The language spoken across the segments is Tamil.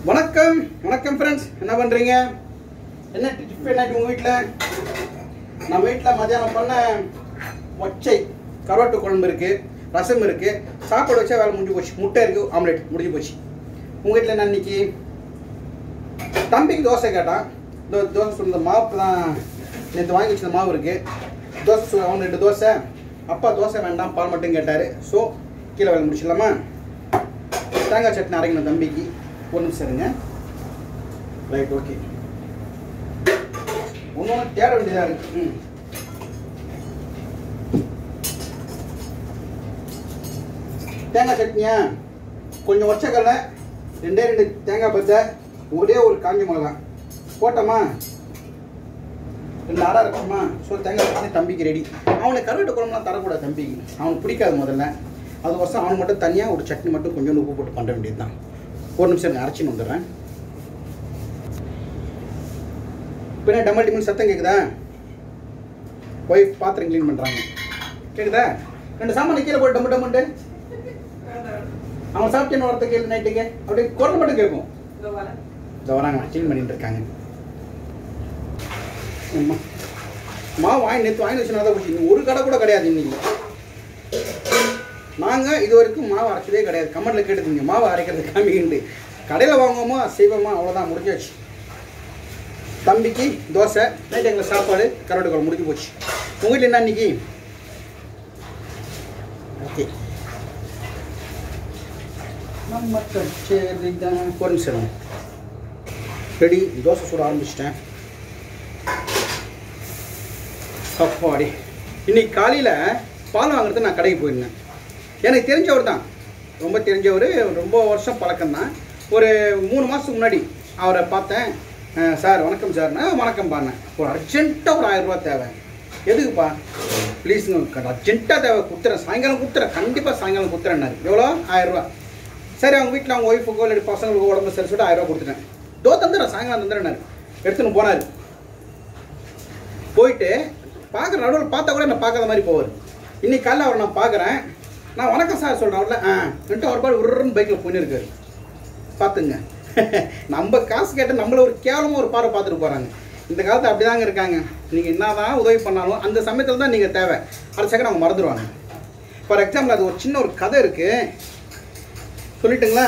வணக்கம் வணக்கம் ஃப்ரெண்ட்ஸ் என்ன பண்ணுறீங்க என்ன டிஃபன் ஆகிட்டு உங்கள் வீட்டில் நம்ம வீட்டில் மத்தியானம் பண்ண மொச்சை கருவாட்டு குழம்பு இருக்குது ரசம் இருக்குது சாப்பாடு வச்சா வேலை முடிஞ்சு போச்சு முட்டை இருக்குது ஆம்லெட் முடிஞ்சு போச்சு உங்கள் வீட்டில் என்ன இன்னைக்கு தம்பிக்கு தோசை கேட்டான் தோ தோசை சுடுற மாவு தான் நேற்று வாங்கி வச்சிருந்த மாவு இருக்குது தோசை சு அவன் ரெண்டு தோசை அப்பா தோசை வேண்டாம் பால் மட்டும் கேட்டார் ஸோ கீழே வேலை முடிச்சிடலாமா தேங்காய் சட்னி அரைக்கணும் தம்பிக்கு ஒரு நிமிஷம் இருங்க ரைட் ஓகே ஒன்று ஒன்று தேட வேண்டியதாக இருக்கு ம் தேங்காய் சட்னியா கொஞ்சம் ஒச்சக்கடலை ரெண்டே ரெண்டு தேங்காய் பத்தை ஒரே ஒரு காஞ்ச மிளகா போட்டோமா ரெண்டு அரை இருக்குமா ஸோ தேங்காய் சட்னி தம்பிக்கு ரெடி அவனுக்கு கருவாட்டு குழம்புலாம் தரக்கூடாது தம்பிக்கு அவனுக்கு பிடிக்காது முதல்ல அது வருஷம் அவனுக்கு மட்டும் தனியாக ஒரு சட்னி மட்டும் கொஞ்சோண்டு உப்பு போட்டு பண்ண வேண்டியது தான் ஒரு நிமிஷம் நான் அரைச்சின்னு வந்துடுறேன் பின்ன டமல் டிமல் சத்தம் கேட்குதா ஒய்ஃப் பாத்திரம் க்ளீன் பண்ணுறாங்க கேட்குதா ரெண்டு சாமான் கீழே போட்டு டம்மு டம்முன்ட்டு அவன் சாப்பிட்டேன்னு வரத்த கேள்வி நைட்டுக்கு அப்படியே குரல் மட்டும் கேட்கும் இதோ வராங்க க்ளீன் பண்ணிட்டு இருக்காங்க அம்மா மாவு வாங்கி நேற்று வாங்கி வச்சுனா தான் போச்சு ஒரு கடை கூட கிடையாது இன்னைக்கு நாங்கள் இது வரைக்கும் மாவு அரைச்சதே கிடையாது கமெண்ட்டில் கேட்டுக்கோங்க மாவு அரைக்கிறது காமிக்கிண்டு கடையில் வாங்குவோமா செய்வோமா அவ்வளோதான் முடிஞ்சாச்சு தம்பிக்கு தோசை நைட் எங்களுக்கு சாப்பாடு கருவாட்டு குழம்பு முடிஞ்சு போச்சு உங்கள் வீட்டில் என்ன இன்னைக்கு ஓகே நம்ம கச்சேரி தான் ஒரு நிமிஷம் ரெடி தோசை சுட ஆரம்பிச்சிட்டேன் அப்பாடி இன்னைக்கு காலையில் பால் வாங்குறதுக்கு நான் கடைக்கு போயிருந்தேன் எனக்கு தெரிஞ்சவர் தான் ரொம்ப தெரிஞ்சவர் ரொம்ப வருஷம் பழக்கம் தான் ஒரு மூணு மாதத்துக்கு முன்னாடி அவரை பார்த்தேன் அஹ், சார் வணக்கம் சார்னா வணக்கம் பாருங்க ஒரு அர்ஜென்ட்டாக ஒரு ஆயிரம் ரூபாய் தேவை எதுக்குப்பா ப்ளீஸுங்க அர்ஜென்ட்டாக தேவை கொடுத்துறேன் சாயங்காலம் கொடுத்துறேன் கண்டிப்பாக சாயங்காலம் கொடுத்துறேன்னாரு எவ்வளோ ஆயிரம் ரூபாய் சரி அவங்க வீட்டில் அவங்க ஒய்ஃபுக்கோ இல்லை பசங்களுக்கு உடம்பு சரி சொல்லிட்டு ஆயிரம் ரூபாய் கொடுத்துட்டேன் தோ தந்துடுறேன் சாயங்காலம் தந்துடுறேன்னாரு எடுத்துன்னு போனார் போயிட்டு பார்க்குற நடுவில் பார்த்தா கூட என்ன பார்க்காத மாதிரி போவார் இன்னைக்கு காலைல அவரை நான் பார்க்குறேன் நான் வணக்கம் சார் சொல்கிறேன் அவர்ல ஆ ரெண்டு ஒரு பாடு உருன்னு பைக்கில் போயின்னு இருக்காரு பார்த்துங்க நம்ம காசு கேட்டு நம்மள ஒரு கேவலமாக ஒரு பார்வை பார்த்துட்டு போகிறாங்க இந்த காலத்து அப்படி தாங்க இருக்காங்க நீங்கள் என்னதான் உதவி பண்ணாலும் அந்த சமயத்தில் தான் நீங்கள் தேவை அடுத்த செகண்ட் அவங்க மறந்துடுவாங்க ஃபார் எக்ஸாம்பிள் அது ஒரு சின்ன ஒரு கதை இருக்குது சொல்லிட்டுங்களா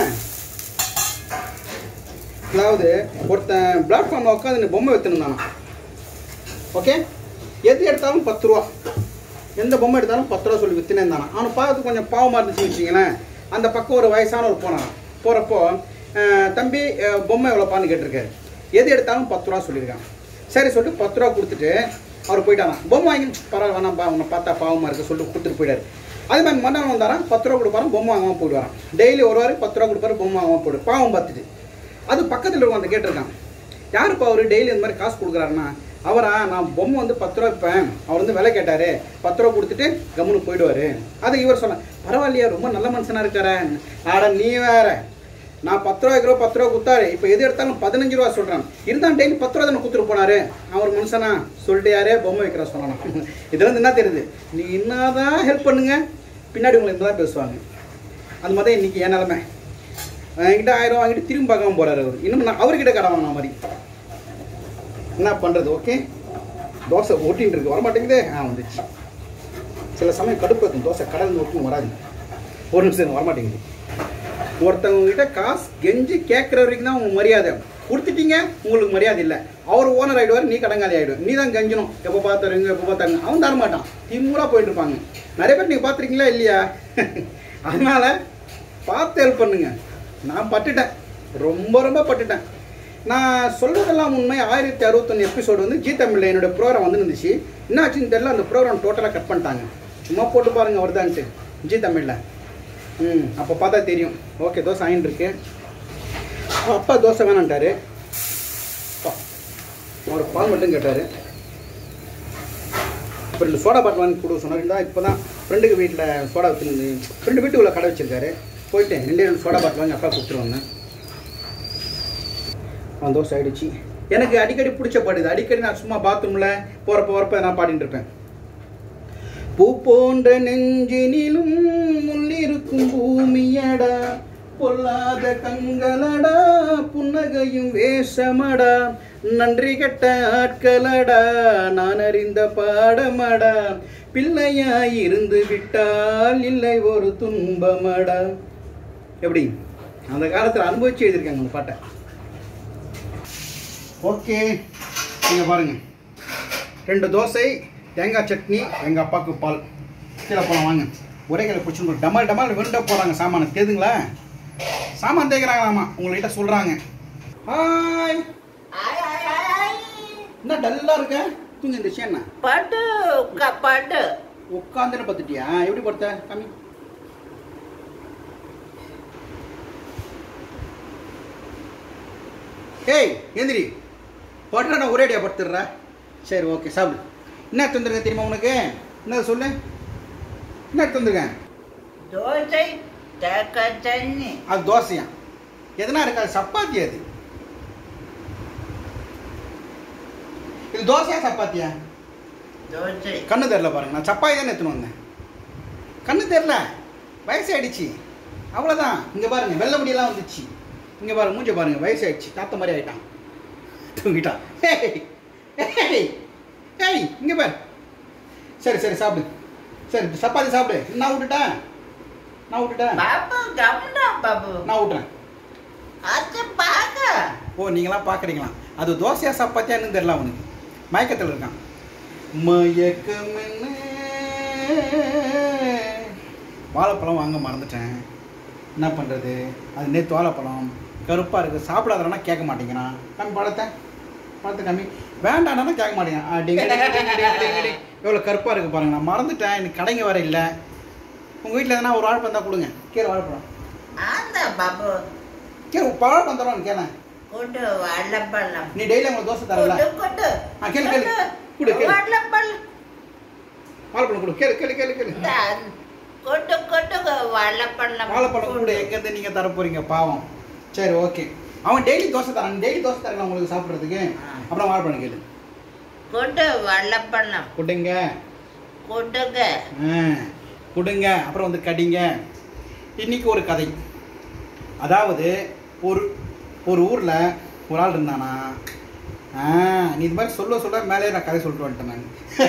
அதாவது ஒருத்தன் பிளாட்ஃபார்மில் உட்காந்து பொம்மை விற்றுருந்தானா ஓகே எது எடுத்தாலும் பத்து ரூபா எந்த பொம்மை எடுத்தாலும் பத்து ரூபா சொல்லி விற்றுனே இருந்தானா அவனை பார்த்து கொஞ்சம் பாவமாக இருந்துச்சுன்னு வச்சிங்களேன் அந்த பக்கம் ஒரு வயசானவர் போனான் போகிறப்போ தம்பி அஹ், பொம்மை எவ்வளோப்பான்னு கேட்டிருக்காரு எது எடுத்தாலும் பத்து ரூபா சொல்லியிருக்கான் சரி சொல்லிட்டு பத்து ரூபா கொடுத்துட்டு அவர் போயிட்டாராம் பொம்மை வாங்கி பரவாயில்ல வேணாம்ப்பா உன்னை பார்த்தா பாவமாக இருக்குது சொல்லிட்டு கொடுத்துட்டு போயிட்டாரு அதே மாதிரி மன்னன் வந்தாராம் பத்து ரூபா கொடுப்பாராம் பொம்மை வாங்காமல் போயிடுவாராம் டெய்லி ஒரு வாரம் பத்து ரூபா கொடுப்பாரு பொம்மை வாங்காமல் போயிடு பாவம் பார்த்துட்டு அது பக்கத்தில் இருக்கவங்க அந்த கேட்டிருக்கான் யாருப்பா அவர் டெய்லி இந்த மாதிரி காசு கொடுக்குறாருன்னா அவரா நான் பொம்மை வந்து பத்து ரூபா விற்பேன் அவர் வந்து விலை கேட்டார் பத்து ரூபா கொடுத்துட்டு கம்முன்னு போயிடுவார் அதை இவர் சொன்ன பரவாயில்லையா ரொம்ப நல்ல மனுஷனாக இருக்காரு ஆட நீ வேற நான் பத்து ரூபா ரூபா பத்து ரூபா கொடுத்தாரு இப்போ எது எடுத்தாலும் பதினஞ்சு ரூபா சொல்கிறேன் இருந்தாலும் டெய்லி பத்து ரூபா தானே கொடுத்துட்டு போனாரு அவர் மனுஷனா சொல்லிட்டு யாரே பொம்மை வைக்கிற சொல்லலாம் இதுல இருந்து என்ன தெரியுது நீ என்னதான் ஹெல்ப் பண்ணுங்க பின்னாடி உங்களை இந்த தான் பேசுவாங்க அது மாதிரி இன்னைக்கு என் நிலமை என்கிட்ட ஆயிரம் ரூபா வாங்கிட்டு திரும்பி பார்க்காம போறாரு அவர் இன்னும் நான் அவர்கிட்ட கடன் வாங்கின மாதிரி என்ன பண்ணுறது ஓகே தோசை ஒட்டின்னு இருக்கு வரமாட்டேங்குதே ஆ வந்துச்சு சில சமயம் கடுப்பு இருக்கும் தோசை கடல் ஒட்டின்னு வராது ஒரு நிமிஷம் இருங்க, வரமாட்டேங்குது ஒருத்தவங்க கிட்ட காசு கெஞ்சி கேட்குற வரைக்கும் தான் உங்களுக்கு மரியாதை கொடுத்துட்டீங்க உங்களுக்கு மரியாதை இல்லை அவர் ஓனர் ஆகிடுவார் நீ கடங்காலி ஆகிடுவார் நீ தான் கெஞ்சணும் எப்போ பார்த்தாருங்க எப்போ பார்த்தாருங்க அவன் தர மாட்டான் திமுறா போயிட்டு இருப்பாங்க நிறைய பேர் நீங்கள் பார்த்துருக்கீங்களா இல்லையா அதனால பார்த்து ஹெல்ப் பண்ணுங்க நான் பட்டுட்டேன் ரொம்ப ரொம்ப பட்டுட்டேன் நான் சொல்றதெல்லாம் உண்மை ஆயிரத்தி அறுபத்தொன்று எபிசோடு வந்து ஜி தமிழில் என்னோட ப்ரோக்ராம் வந்து இருந்துச்சு என்ன ஆச்சுன்னு தெரியல அந்த ப்ரோக்ராம் டோட்டலாக கட் பண்ணிட்டாங்க சும்மா போட்டு பாருங்க வருதான்ட்டு ஜி தமிழில் ம் அப்போ பார்த்தா தெரியும் ஓகே தோசை ஆயின் இருக்கு அப்பா தோசை வேணான்ட்டாரு அப்பா, அவர் பால் மட்டும் கேட்டார் இப்போ ரெண்டு சோடா பாட்டில் வாங்கி கொடுக்க சொன்னார் இருந்தால் இப்போ தான் ஃப்ரெண்டுக்கு வீட்டில் சோடா வச்சுருந்து ஃப்ரெண்டு வீட்டுக்குள்ளே கடை வச்சிருக்காரு போயிட்டு ரெண்டே ரெண்டு சோடா பாட்டில் வாங்கி அப்பா கொடுத்துட்டு வந்தேன் அவன் தோசை ஆயிடுச்சு எனக்கு அடிக்கடி பிடிச்ச பாட்டு இது அடிக்கடி நான் சும்மா பாத்ரூமில் போகிறப்ப போகிறப்ப நான் பாடிட்டு இருப்பேன் பூ போன்ற நெஞ்சினிலும் முள்ளிருக்கும் பூமியடா பொல்லாத கண்களடா புன் உலகையும் வேஷமடா நன்றி கெட்ட ஆட்களடா நான் அறிந்த பாடமடா பிள்ளையாய் இருந்து விட்டால் இல்லை ஒரு துன்பமடா எப்படி அந்த காலத்தில் அனுபவிச்சு எழுதியிருக்காங்க அந்த பாட்டை ஓகே நீங்கள் பாருங்க ரெண்டு தோசை தேங்காய் சட்னி எங்கள் அப்பாவுக்கு பால் கீழே போகலாம் வாங்க ஒரே கையில் பிடிச்சி டமால் டமால் விருண்ட போகிறாங்க சாமானை தேதுங்களா சாமான் தேய்க்கிறாங்களாமா உங்கள்கிட்ட சொல்கிறாங்க ஹாய் என்ன டல்லாக இருக்க தூங்க இந்த விஷயம் என்ன படு க- படு உட்காந்துன்னு பார்த்துட்டியா எப்படி படுத்த கம்மி ஏய் எந்திரி படுற நான் ஒரே அடியா படுத்துடுற சரி ஓகே சாப்பிடு என்ன எடுத்து வந்துருங்க தெரியுமா உனக்கு என்ன சொல்லு என்ன எடுத்து வந்துருக்கேன் தோசை தேங்காய் சட்னி அது தோசையா எதனா இருக்காது சப்பாத்தி அது இது தோசையா சப்பாத்தியா தோசை கண்ணு தெரில பாருங்க நான் சப்பாத்தி தானே எடுத்துன்னு வந்தேன் கண்ணு தெரில வயசாயிடுச்சு அவ்வளோதான் இங்கே பாருங்க வெள்ளை முடியெல்லாம் வந்துச்சு இங்கே பாருங்க மூஞ்ச பாருங்க வயசாயிடுச்சு தாத்த மாதிரி ஆயிட்டான் தூங்கிட்டான் ஏய் ஏய் ஏய் இங்கே பாரு சரி சரி சாப்பிடு சரி சப்பாத்தி சாப்பிடு நான் விட்டுட்டேன் நான் விட்டுட்டேன் பாபு கம்னா பாபு நான் விட்டுறேன் அது பாக்க ஓ நீங்களாம் பார்க்குறீங்களா அது தோசையா சப்பாத்தியான்னு தெரியல அவனுக்கு மயக்கத்தில் இருக்கான் மயக்கம் என்ன வாழைப்பழம் வாங்க மறந்துட்டேன் என்ன பண்ணுறது அது நேற்று வாழைப்பழம் கருப்பாக இருக்குது சாப்பிடாதனா கேட்க மாட்டேங்கிறான் கம்மி பழத்தை பழத்தை கம்மி வேண்டாம்னா கேட்க மாட்டேங்கிறான் ஆ, டிங்கு, டிங்கு, டிங்கு, டிங்கு, டிங்கு, டிங்கு. எவ்வளோ கருப்பாக இருக்குது பாருங்க நான் மறந்துட்டேன் எனக்கு கடைங்க வர இல்லை உங்கள் வீட்டில் எதனா ஒரு வாழைப்பழம் தான் கொடுங்க கீழே வாழைப்பழம் அந்த பாபு கீழே வாழைப்பழம் தரோன்னு கேளேன் கொடு வாழைப்பழம் நீ டெய்லி உங்களுக்கு தோசை தரல கொடு கொடு ஆ, கேளு, கேளு. கொடு, கேளு. வாழைப்பழம் வாழைப்பழம் கொடு கேளு கேளு கேளு கேளு தான். கொடு கொடு வாழைப்பழம் வாழைப்பழம் கூட எங்கேருந்து நீங்கள் தர போறீங்க பாவம் சரி ஓகே அவன் டெய்லி தோசை தரான் டெய்லி தோசை தரலாம் உங்களுக்கு சாப்பிட்றதுக்கு ஆ. அப்புறம் வாழைப்பழம் கேளு கொடு வாழைப்பழம் கொடுங்க கொடுங்க ஆ கொடுங்க அப்புறம் வந்து கடிங்க இன்னைக்கு ஒரு கதை அதாவது ஒரு ஒரு ஊரில் ஒரு ஆள் இருந்தானா ஆ நீ இது மாதிரி சொல்ல சொல்ல மேலே நான் கதை சொல்லிட்டு வந்துட்டேன் நான்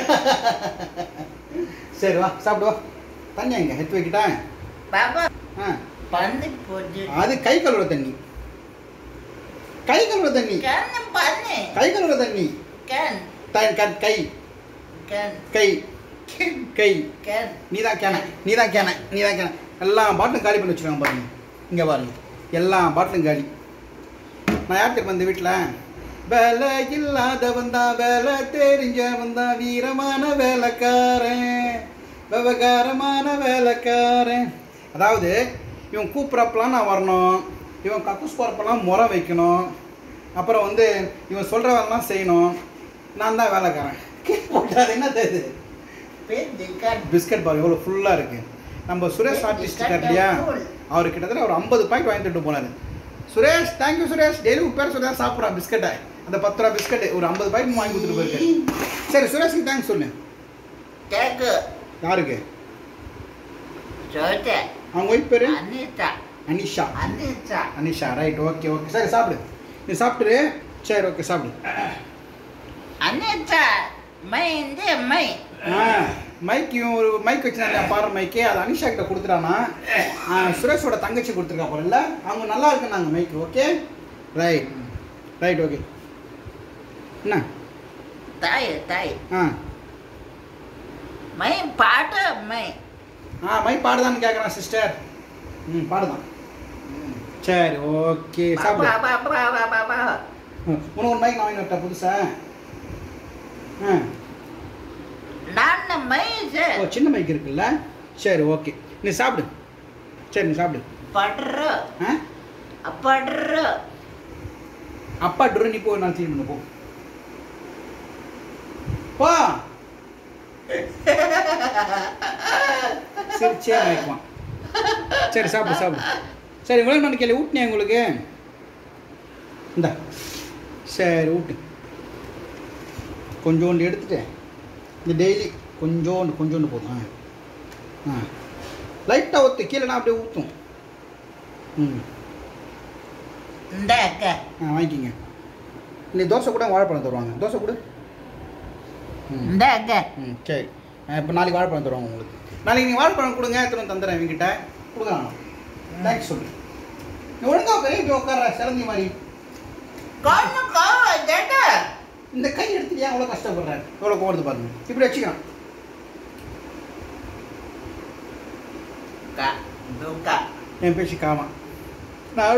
சரி வா சாப்பிடு வா தண்ணி எங்க எடுத்து வைக்கிட்டேன் பாபா ஆ பண்ணி போச்சு அது கை கழுவுற தண்ணி கை கழுவுற தண்ணி கண்ணு பண்ணு கை கழுவுற தண்ணி கண் த- க- கை கண் கை கை கண் நீ தான் கேன நீ தான் கேன நீ தான் கேன எல்லா பாட்டிலும் காலி பண்ணி வச்சுருக்காங்க பாருங்க இங்கே பாருங்க எல்லா பாட்டிலும் காலி நான் யார்கிட்ட வந்து வீட்டில் வேலை இல்லாதவன் தான் வேலை தெரிஞ்சவன் தான் வீரமான வேலைக்காரன் விவகாரமான வேலைக்காரன் அதாவது இவன் கூப்பிட்றப்பெல்லாம் நான் வரணும் இவன் கக்கூஸ் போகிறப்பெல்லாம் முறை வைக்கணும் அப்புறம் வந்து இவன் சொல்கிறவெல்லாம் செய்யணும் நான் தான் வேலைக்காரன் போட்டாது என்ன இது பெரிய கண் பிஸ்கட் பார் எவ்வளோ ஃபுல்லாக இருக்கு நம்ம சுரேஷ் ஆர்டிஸ்ட் இருக்கார் இல்லையா அவர் கிட்டத்தட்ட ஒரு ஐம்பது பாக்கெட் வாங்கிட்டு போனாரு சுரேஷ் தேங்க்யூ சுரேஷ் டெய்லி பேர் சுரேஷ் சாப்பிட்றான் பிஸ்கட்டை அந்த பத்து ரூபா பிஸ்கட் ஒரு ஐம்பது பாக்கெட் வாங்கி கொடுத்துட்டு போயிருக்காரு சரி சுரேஷுக்கு தேங்க்ஸ் சொல்லு கேக்கு யாருக்கு சோத்த அவங்க ஒய்ஃப் பேர் Anitha Anisha Anitha Anisha right okay okay சரி சாப்பிடு நீ சாப்பிட்டுரு சரி ஓகே சாப்பிடு அனிதா மை இந்த மை ஆ மைக்கு ஒரு மைக் வச்சுருந்தாங்க பாரு மைக்கு அது அனிஷா கிட்ட கொடுத்துட்டானா ஆ, சுரேஷோட தங்கச்சி கொடுத்துருக்கா போல இல்லை அவங்க நல்லா இருக்குன்னாங்க மைக்கு ஓகே ரைட் ரைட் ஓகே என்ன தாய் தாய் ஆ மை பாட்டு மை ஆ மை பாடுதான்னு கேட்குறான் சிஸ்டர் ம் பாடுதான் சரி ஓகே சாப்பிடு பாபா பாபா பாபா ம், உனக்கு ஒரு மைக் நான் வாங்கி வரட்டா புதுசா ஆ நான் மை ஓ சின்ன மைக் இருக்குல்ல சரி ஓகே நீ சாப்பிடு சரி நீ சாப்பிடு படுற ஆ படுற அப்பா டுரு நீ போ நான் க்ளீன் பண்ண போ போ சிரிச்சே மயக்குவான் சரி சாப்பிடு சாப்பிடு சரி இவ்வளோ நான் கேள்வி ஊட்டினேன் உங்களுக்கு இந்தா சரி ஊட்டு கொஞ்சோண்டு எடுத்துட்டு இந்த டெய்லி கொஞ்சோண்டு கொஞ்சோண்டு போதும் ஆ ஆ லைட்டாக ஊற்று கீழே நான் அப்படியே ஊற்றும் ம் இந்தாக்க ஆ வாங்கிக்கிங்க இன்னைக்கு தோசை கூட வாழைப்பழம் தருவாங்க தோசை கூட ம் இந்தாக்க ம் சரி இப்போ நாளைக்கு வாழைப்பழம் தருவாங்க உங்களுக்கு நாளைக்கு நீங்கள் வாழைப்பழம் கொடுங்க திரும்ப தந்துடுறேன் இவங்கிட்ட கொடுங்க தேங்க்ஸ் சொல்லு நீ ஒழுங்கா பெரிய இங்கே உட்கார சிறந்தி மாதிரி கண்ணு காவா கேட்ட இந்த கை எடுத்து ஏன் அவ்வளோ கஷ்டப்படுறேன் எவ்வளோ கோவடுது பாருங்க இப்படி வச்சுக்கலாம் கா துக்கா என் பேச்சு காமா நான்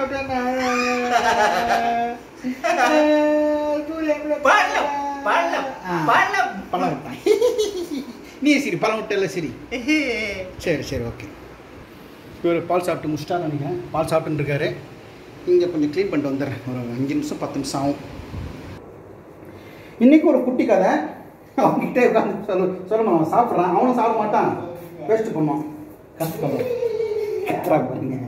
பழம் பழம் பழம் பழம் விட்டான் நீ சரி பழம் விட்டல சரி சரி சரி ஓகே இவர் பால் சாப்பிட்டு முடிச்சிட்டா நினைக்கிறேன் பால் சாப்பிட்டுன்னு இருக்காரு இங்கே கொஞ்சம் க்ளீன் பண்ணிட்டு வந்துடுறேன் ஒரு அஞ்சு நிமிஷம் பத்து நிமிஷம் ஆகும் இன்னைக்கு ஒரு குட்டி கதை அவன்கிட்ட உட்காந்து சொல்ல சொல்லணும் அவன் சாப்பிட்றான் அவனும் சாப்பிட மாட்டான் வேஸ்ட் பண்ணுவான் கஷ்டப்படுறான் கத்துறா பாருங்க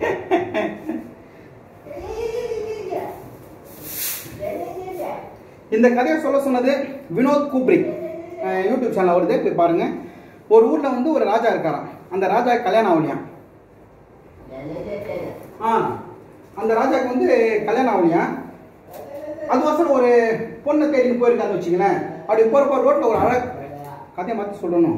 இந்த கதையை சொல்ல சொன்னது வினோத் கூப்ரிக் அஹ் யூடியூப் சேனல் வருது போய் பாருங்க ஒரு ஊரில் வந்து ஒரு ராஜா இருக்காராம் அந்த ராஜா கல்யாணம் ஆகலையாம் ஆ அந்த ராஜாக்கு வந்து கல்யாணம் ஆகலையா அதுவசரம் ஒரு பொண்ணை தேடின்னு போயிருக்கான்னு வச்சுங்களேன் அப்படி போகிறப்ப ரோட்டில் ஒரு அழகு கதையை மாற்றி சொல்லணும்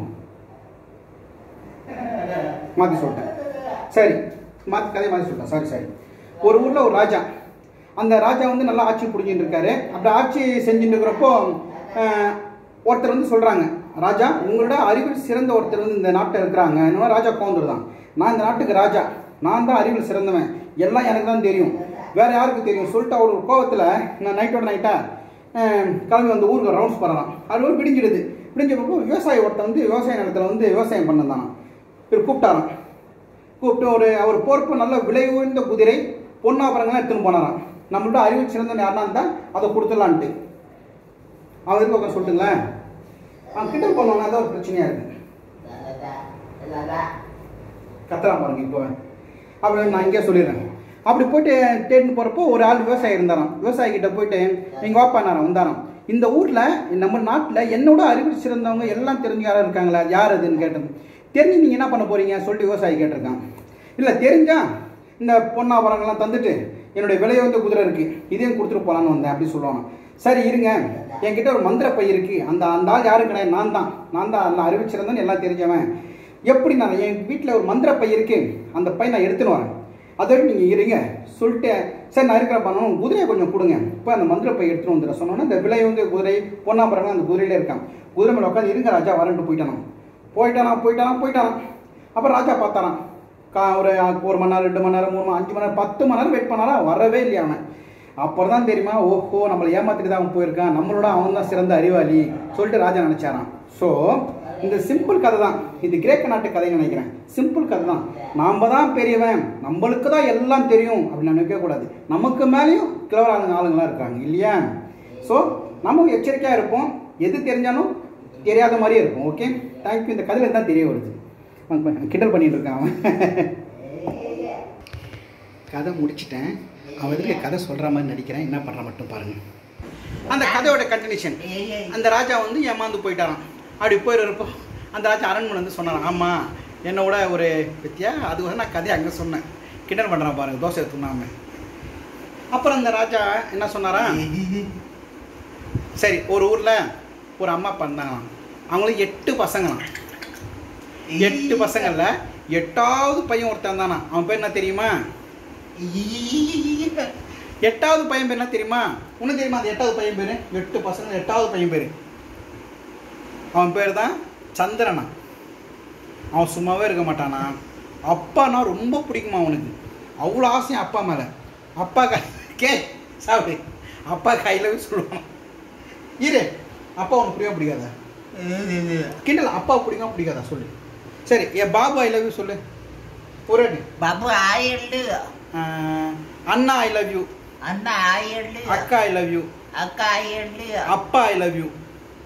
மாற்றி சொல்லிட்டேன் சரி மாற்றி கதையை மாற்றி சொல்லிட்டேன் சாரி சாரி ஒரு ஊரில் ஒரு ராஜா அந்த ராஜா வந்து நல்லா ஆட்சி புரிஞ்சுட்டு இருக்காரு அப்படி ஆட்சி செஞ்சுட்டு இருக்கிறப்போ அஹ், ஒருத்தர் வந்து சொல்கிறாங்க ராஜா உங்களோட அறிவில் சிறந்த ஒருத்தர் வந்து இந்த நாட்டில் இருக்கிறாங்க என்னவோ ராஜா கோந்துருதான் நான் இந்த நாட்டுக்கு ராஜா நான் தான் அறிவில் சிறந்தவன் எல்லாம் எனக்கு தான் தெரியும் வேற யாருக்கு தெரியும் சொல்லிட்டு அவர் ஒரு கோவத்தில் நான் நைட்டோட நைட்டா கிளம்பி வந்து ஊருக்கு ரவுண்ட்ஸ் பண்ணலாம் அது ஒரு பிடிஞ்சிடுது பிடிஞ்சப்போ விவசாயி ஒருத்தன் வந்து விவசாய நிலத்தில் வந்து விவசாயம் பண்ணதானா இவர் கூப்பிட்டாராம் கூப்பிட்டு ஒரு அவர் பொறுப்பு நல்ல விலை உயர்ந்த குதிரை பொன்னாபரங்கள்லாம் எடுத்துன்னு போனாராம் நம்மள்ட்ட அறிவு சிறந்தவன் யாருன்னா இருந்தால் அதை கொடுத்துடலான்ட்டு அவன் இருக்கு உட்காந்து சொல்லிட்டுங்களேன் அவன் கிட்ட போனவங்க அதான் ஒரு பிரச்சனையாக இருக்குது கத்துறான் பாருங்க இப்போ அப்படி நான் இங்கே சொல்லிடுறேன் அப்படி போயிட்டு தேடின்னு போகிறப்போ ஒரு ஆள் விவசாயி இருந்தாராம் விவசாயி கிட்ட போயிட்டு எங்கள் வாப்பானாராம் வந்தாராம் இந்த ஊரில் நம்ம நாட்டில் என்னோட அறிவு சிறந்தவங்க எல்லாம் தெரிஞ்ச யாரும் இருக்காங்களா யார் அதுன்னு கேட்டது தெரிஞ்சு நீங்கள் என்ன பண்ண போறீங்க சொல்லிட்டு விவசாயி கேட்டிருக்கான் இல்லை தெரிஞ்சா இந்த பொன்னாபரங்கள்லாம் தந்துட்டு என்னுடைய விலை வந்து குதிரை இருக்கு இதையும் கொடுத்துட்டு போகலான்னு வந்தேன் அப்படி சொல்லுவாங்க சரி இருங்க என்கிட்ட ஒரு மந்திர பை இருக்கு அந்த அந்த ஆள் யாரும் கிடையாது நான் தான் நான் தான் அந்த அறிவிச்சிருந்தேன்னு எல்லாம் தெரிஞ்சவன் எப்படி நான் என் வீட்டில் ஒரு மந்திர பை இருக்கு அந்த பை நான் எடுத்துன்னு வரேன் அதோட நீங்கள் இருங்க சொல்லிட்டு சரி நான் இருக்கிற பண்ணணும் குதிரையை கொஞ்சம் கொடுங்க இப்போ அந்த மந்திர பை எடுத்துன்னு வந்துட சொன்னோன்னா இந்த விலை வந்து குதிரை பொன்னாம்பரங்க அந்த குதிரையிலே இருக்கான் குதிரை மேலே உட்காந்து இருங்க ராஜா வரேன்ட்டு போயிட்டானாம் போயிட்டானா போயிட்டானா போயிட்டானா அப்புறம் ராஜா பார்த்தாராம் கா ஒரு ஒரு மணி நேரம் ரெண்டு மணி நேரம் மூணு மணி அஞ்சு மணி நேரம் பத்து மணி நேரம் வெயிட் பண்ணாரா வரவே இல்லையா அவன் அப்புறம் தான் தெரியுமா ஓஹோ நம்மளை ஏமாத்திட்டு தான் அவன் போயிருக்கான் நம்மளோட அவன் தான் சிறந்த அறிவாளி சொல்லிட்டு ராஜா நினைச்சாராம் ஸோ இந்த சிம்பிள் கதை தான் இது கிரேக்க நாட்டு கதைன்னு நினைக்கிறேன் சிம்பிள் கதை தான் நாம தான் பெரியவன் நம்மளுக்கு தான் எல்லாம் தெரியும் அப்படின்னு நினைக்கவே கூடாது நமக்கு மேலேயும் கிளவர் ஆளுங்க ஆளுங்களாம் இருக்காங்க இல்லையா ஸோ நம்ம எச்சரிக்கையாக இருப்போம் எது தெரிஞ்சாலும் தெரியாத மாதிரியே இருக்கும் ஓகே தேங்க்யூ இந்த கதையில தான் தெரிய வருது வாங்க, வாங்க, கிண்டல் பண்ணிட்டு இருக்கான் அவன் கதை முடிச்சிட்டேன் அவன் எதுக்கு கதை சொல்கிற மாதிரி நடிக்கிறேன் என்ன பண்ணுற மட்டும் பாருங்க அந்த கதையோட கண்டினியூஷன் அந்த ராஜா வந்து ஏமாந்து போயிட்டாராம் அப்படி போயிருப்போ அந்த ராஜா அரண்மனை வந்து சொன்னாராம் ஆமாம் என்னோட ஒரு வித்தியா அது வந்து நான் கதையை அங்கே சொன்னேன் கிண்டல் பண்ணுறான் பாருங்க தோசை எடுத்துனாம அப்புறம் அந்த ராஜா என்ன சொன்னாரா சரி ஒரு ஊரில் ஒரு அம்மா அப்பா இருந்தாங்களாம் அவங்களுக்கு எட்டு பசங்களாம் எட்டு பசங்கள்ல எட்டாவது பையன் ஒருத்தன் தானா அவன் பேர் என்ன தெரியுமா எட்டாவது பையன் பேர் என்ன தெரியுமா உனக்கு தெரியுமா அந்த எட்டாவது பையன் பேர் எட்டு பசங்க எட்டாவது பையன் பேர் அவன் பேர் தான் சந்திரனா அவன் சும்மாவே இருக்க மாட்டானா அப்பானா ரொம்ப பிடிக்குமா அவனுக்கு அவ்வளோ ஆசையும் அப்பா மேலே அப்பா கை கே சாப்பிடு அப்பா கையில் சொல்லுவான் இரு அப்பா உனக்கு பிடிக்கும் பிடிக்காதா கிண்டல் அப்பா பிடிக்கும் பிடிக்காதா சொல்லு சரி என் பாபு ஐ லவ் யூ சொல்லு ஒரு அடி. బాబు ఆయిళ్ళు ஆஹ், அண்ணா ஐ லவ் யூ అన్న ఆయిళ్ళు அக்கா ஐ லவ் யூ అక్క ఆయిళ్ళు அப்பா ஐ லவ் யூ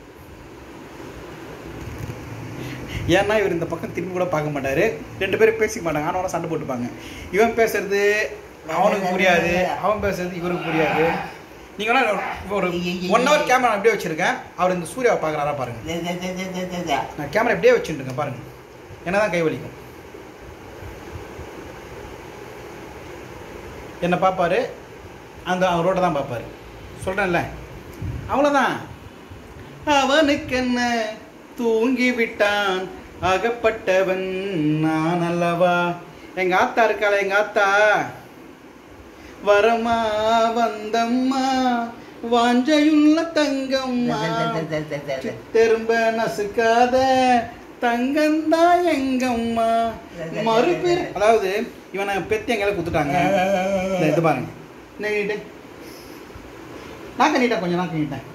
ஏன்னா இவர் இந்த பக்கம் திரும்பி கூட பார்க்க மாட்டாரு ரெண்டு பேரும் பேசிக்க மாட்டாங்க ஆனால் சண்டை போட்டுப்பாங்க இவன் பேசுறது அவனுக்கு புரியாது அவன் பேசுறது இவருக்கு புரியாது நீங்க வேணா ஒரு ஒன் ஹவர் கேமரா அப்படியே வச்சிருக்கேன் அவர் இந்த சூர்யாவை பார்க்குறாரா பாருங்க நான் கேமரா இப்படியே வச்சுருக்கேன் பாருங்க என்னதான் கை வலிக்கும் என்னை பார்ப்பாரு அந்த ரோட்டை தான் பார்ப்பாரு சொல்கிறேன்ல அவ்வளோதான் அவனுக்கு என்ன தூங்கி விட்டான் அகப்பட்டவன் நான் அல்லவா எங்க ஆத்தா இருக்காள எங்க ஆத்தா வரமா வந்தம்மா வாஞ்சையுள்ள தங்கம்மா திரும்ப நசுக்காத தங்கந்தா எங்கம்மா மறுபேர் அதாவது இவனை பெத்தி எங்களை குத்துட்டாங்க இந்த இது பாருங்க நீட்டு நாக்க நீட்டா கொஞ்சம் நாக்க நீட்டேன்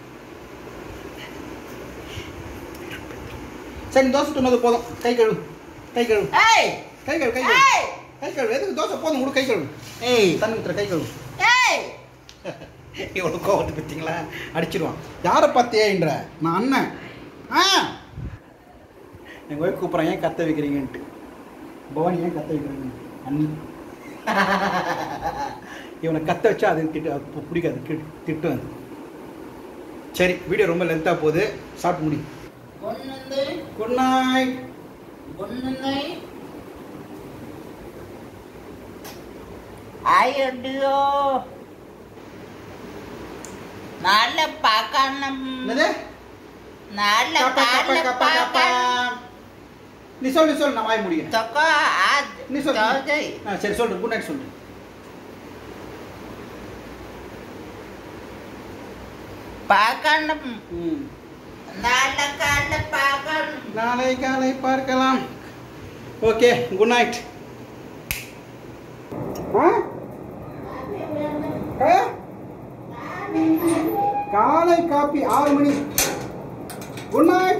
சரி தோசை துண்ணது போதும் கை கழுவு கை கழுவு ஏய் கை கழுவு கை கழுவு ஏய் கை கழுவு எதுக்கு தோசை போதும் கூட கை கழுவு ஏய் தண்ணி ஊத்துற கை கழுவு ஏய் இவ்வளோ கோவத்து பார்த்தீங்களா அடிச்சிருவான் யாரை பார்த்தியேன்ற நான் அண்ணன் ஆ எங்கள் ஒய்ஃப் கூப்பிட்றேன் ஏன் கத்த வைக்கிறீங்கன்ட்டு பவானி ஏன் கத்த வைக்கிறீங்க அண்ணி இவனை கத்த வச்சா அது திட்டு அது பு- பிடிக்காது கி- திட்டும் அது சரி வீடியோ ரொம்ப லென்த்தாக போகுது சாப்பிட்டு முடி ஒன்னு குட் நைட் ஒன்னு ஆயிடுயோ நல்ல பார்க்கணும் என்னது நல்ல கப்பா, கப்பா, கால கப்பா, கப்பா. பார்க்கணும் நீ சொல்லு நீ சொல்லு நான் வாய் முடிக்கிறேன் தொக்கோ நீ சொல்லு ஆ ஆ சரி சொல்லு குட் நைட் சொல்லு பார்க்கணும் ம் நல்ல கால பார்க்கணும் நாளை காலை பார்க்கலாம் ஓகே குட் நைட் காலை காப்பி ஆறு மணி குட் நைட்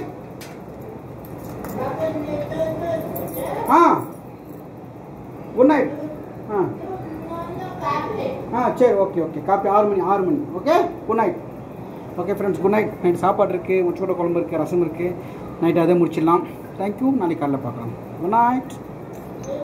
ஆ குட் நைட் ஆ ஆ சரி ஓகே ஓகே காப்பி ஆறு மணி ஆறு மணி okay good night okay friends good night night சாப்பாடு இருக்குது முச்சோட குழம்பு இருக்குது ரசம் இருக்குது நைட் அதே முடிச்சிடலாம் தேங்க்யூ நாளைக்கு காலைல பார்க்கலாம் குட் நைட்